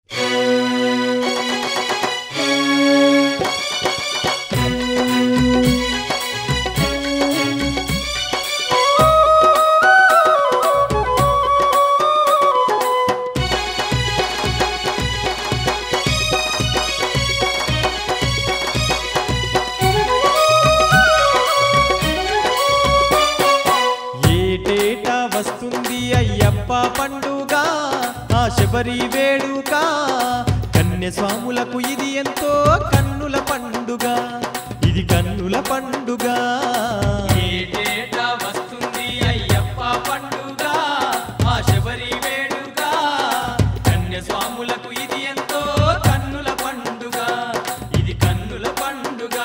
ఏటేటా వస్తుంది అయ్యప్ప పండుగ ఆ శబరి వేడుక కన్య స్వాములకు ఇది ఎంతో కన్నుల పండుగ ఇది కన్నుల పండుగ ఏటేటా వస్తుంది అయ్యప్ప పండుగ ఆ శబరి వేడుక కన్య స్వాములకు ఇది ఎంతో కన్నుల పండుగ ఇది కన్నుల పండుగ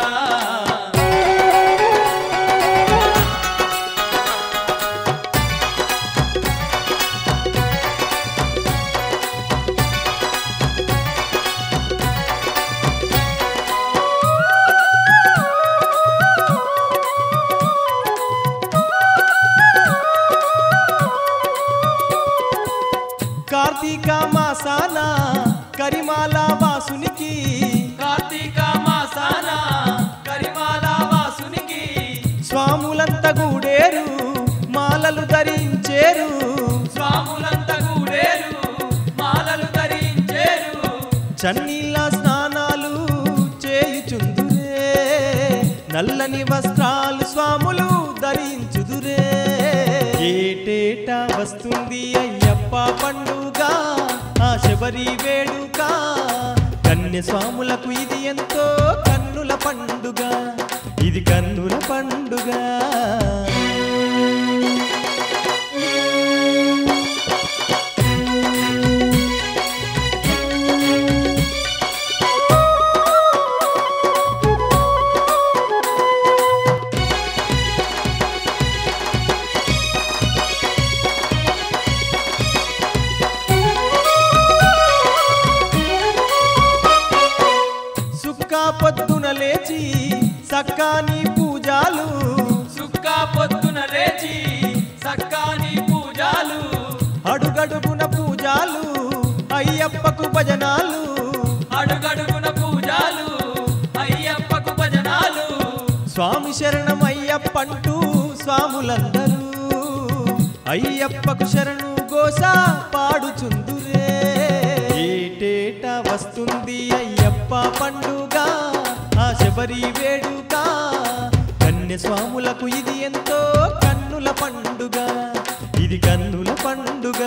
కార్తీక మాసాన కరిమాల వాసునికి కార్తీక మాసాన కరిమాల వాసునికి స్వాములంతా గూడేరు మాలలు ధరించేరు స్వాములంతా కూడేరు మాలలు ధరించేరు చన్నీళ్ళ స్నానాలు చేయుచుందురే నల్లని వస్త్రాలు స్వాములు ధరించుదురే ఏటేటా వస్తుంది అయ్యప్ప పండుగ ఆ శబరి వేడుక కన్య స్వాములకు ఇది ఎంతో కన్నుల పండుగ ఇది కన్నుల పండుగ సుక్క పొద్దున లేచి సక్కాని పూజాలు సుక్క పొద్దున లేచి సక్కాని పూజాలు అడుగడుగున పూజాలు అయ్యప్పకు భజనాలు అడుగడుగున పూజాలు అయ్యప్పకు భజనాలు స్వామి శరణం అయ్యప్పంటూ స్వాములందరూ అయ్యప్పకు శరణు గోస పాడుచుందురే ఏటేటా వస్తుంది అయ్యప్ప పండుగ ఆ శబరి వేడుక కన్య స్వాములకు ఇది ఎంతో కన్నుల పండుగ ఇది కన్నుల పండుగ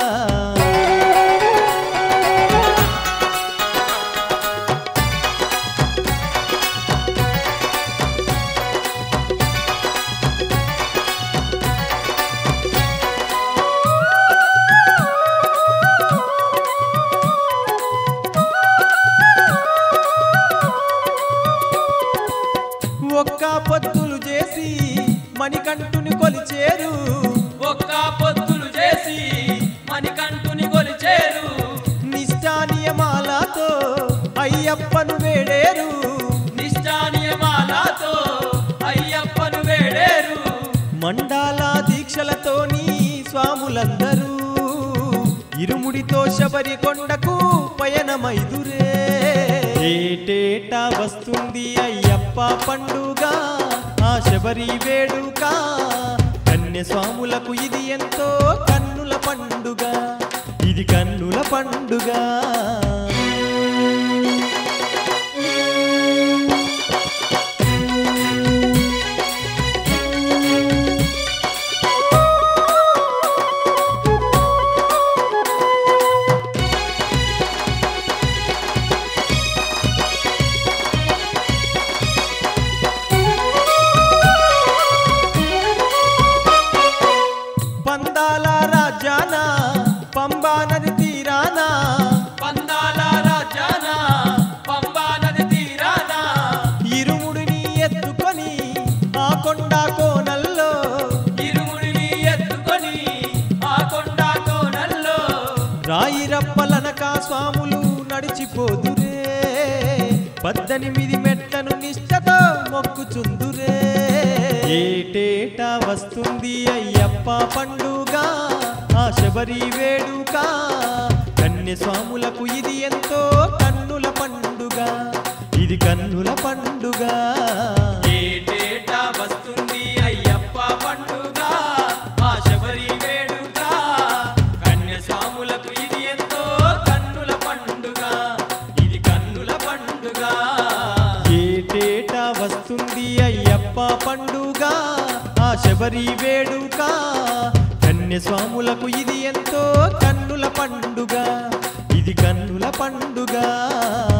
ఒక్క పొత్తులు చేసి మణికంఠుని కొలిచేరు ఒక్క పొత్తులు చేసి మణికంఠుని కొలిచేరు నిష్టా నియమాలతో అయ్యప్పను వేడేరు నిష్ఠానియమాలతో అయ్యప్పను వేడేరు మండాల దీక్షలతోని స్వాములందరూ ఇరుముడితో శబరి కొండకు పయనమైదురే ఏటేటా వస్తుంది అయ్యప్ప పండుగ ఆ శబరి వేడుక కన్య స్వాములకు ఇది ఎంతో కన్నుల పండుగ ఇది కన్నుల పండుగ పందాల రాజాన పంబా నది తీరాన పందాల రాజాన పంబా నది తీరాన ఇరుముడిని ఎత్తుకొని ఆ కొండ కోనల్లో ఇరుముడిని ఎత్తుకొని ఆ కొండ కోనల్లో రాయి రప్పలనక స్వాములు నడిచిపోదురే పద్దెనిమిది మెట్లను నిష్టతో మొక్కుచుందురే ఏటేటా వస్తుంది అయ్యప్ప పండుగ ఆ శబరి వేడుక కన్య స్వాములకు ఇది ఎంతో కన్నుల పండుగ ఇది కన్నుల పండుగ ఏటేటా వస్తుంది అయ్యప్ప పండుగ ఆ శబరి వేడుక కన్యస్వాములకు ఇది ఎంతో కన్నుల పండుగ ఇది కన్నుల పండుగ ఏటేటా వస్తుంది అయ్యప్ప పండుగ ఆ శబరి వేడుక కన్య స్వాములకు ఇది ఎంతో కన్నుల పండుగ ఇది కన్నుల పండుగ